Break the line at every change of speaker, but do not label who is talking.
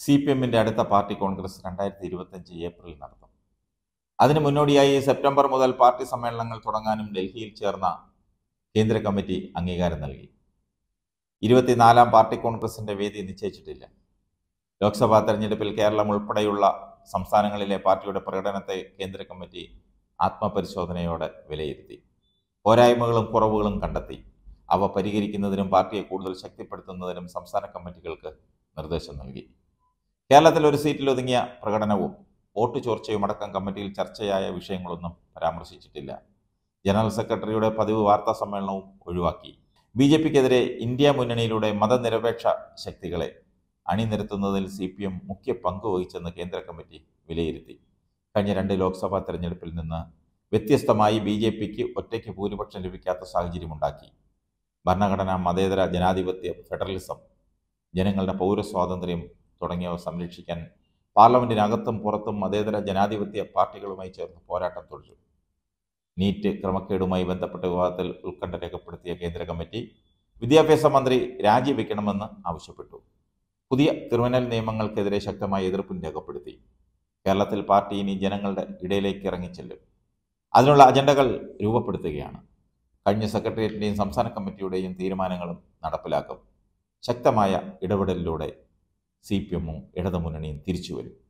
C P എമ്മിൻ്റെ അടുത്ത party Congress രണ്ടായിരത്തി ഇരുപത്തഞ്ച് ഏപ്രിലിൽ നടത്തും അതിന് മുന്നോടിയായി സെപ്റ്റംബർ മുതൽ പാർട്ടി സമ്മേളനങ്ങൾ തുടങ്ങാനും ഡൽഹിയിൽ ചേർന്ന കേന്ദ്ര കമ്മിറ്റി അംഗീകാരം നൽകി ഇരുപത്തിനാലാം പാർട്ടി കോൺഗ്രസിന്റെ വേദി നിശ്ചയിച്ചിട്ടില്ല ലോക്സഭാ തെരഞ്ഞെടുപ്പിൽ കേരളം ഉൾപ്പെടെയുള്ള സംസ്ഥാനങ്ങളിലെ പാർട്ടിയുടെ പ്രകടനത്തെ കേന്ദ്ര കമ്മിറ്റി ആത്മപരിശോധനയോടെ വിലയിരുത്തി പോരായ്മകളും കുറവുകളും കണ്ടെത്തി അവ പരിഹരിക്കുന്നതിനും പാർട്ടിയെ കൂടുതൽ ശക്തിപ്പെടുത്തുന്നതിനും സംസ്ഥാന കമ്മിറ്റികൾക്ക് നിർദ്ദേശം നൽകി കേരളത്തിൽ ഒരു സീറ്റിൽ ഒതുങ്ങിയ പ്രകടനവും വോട്ട് ചോർച്ചയും അടക്കം കമ്മിറ്റിയിൽ ചർച്ചയായ വിഷയങ്ങളൊന്നും പരാമർശിച്ചിട്ടില്ല ജനറൽ സെക്രട്ടറിയുടെ പതിവ് വാർത്താ സമ്മേളനവും ഒഴിവാക്കി ബി ജെ പിക്കെതിരെ ഇന്ത്യ മുന്നണിയിലൂടെ മതനിരപേക്ഷ ശക്തികളെ അണിനിരത്തുന്നതിൽ സി പി എം മുഖ്യ പങ്ക് വഹിച്ചെന്ന് കേന്ദ്ര കമ്മിറ്റി വിലയിരുത്തി കഴിഞ്ഞ രണ്ട് ലോക്സഭാ തെരഞ്ഞെടുപ്പിൽ നിന്ന് വ്യത്യസ്തമായി ബി ജെ പിക്ക് ഒറ്റയ്ക്ക് ഭൂരിപക്ഷം ലഭിക്കാത്ത സാഹചര്യമുണ്ടാക്കി ഭരണഘടന മതേതര ജനാധിപത്യം ഫെഡറലിസം ജനങ്ങളുടെ പൗരസ്വാതന്ത്ര്യം തുടങ്ങിയവ സംരക്ഷിക്കാൻ പാർലമെന്റിനകത്തും പുറത്തും മതേതര ജനാധിപത്യ പാർട്ടികളുമായി ചേർന്ന് പോരാട്ടം തുടരും നീറ്റ് ക്രമക്കേടുമായി ബന്ധപ്പെട്ട വിവാദത്തിൽ ഉത്കണ്ഠ രേഖപ്പെടുത്തിയ കേന്ദ്ര കമ്മിറ്റി വിദ്യാഭ്യാസ മന്ത്രി രാജിവെക്കണമെന്ന് ആവശ്യപ്പെട്ടു പുതിയ ക്രിമിനൽ നിയമങ്ങൾക്കെതിരെ ശക്തമായ എതിർപ്പും രേഖപ്പെടുത്തി കേരളത്തിൽ പാർട്ടി ഇനി ജനങ്ങളുടെ ഇടയിലേക്ക് ഇറങ്ങിച്ചെല്ലും അതിനുള്ള അജണ്ടകൾ രൂപപ്പെടുത്തുകയാണ് കഴിഞ്ഞ സെക്രട്ടേറിയറ്റിൻ്റെയും സംസ്ഥാന കമ്മിറ്റിയുടെയും തീരുമാനങ്ങളും നടപ്പിലാക്കും ശക്തമായ ഇടപെടലിലൂടെ സി പി എമ്മും ഇടതുമുന്നണിയും തിരിച്ചു വരും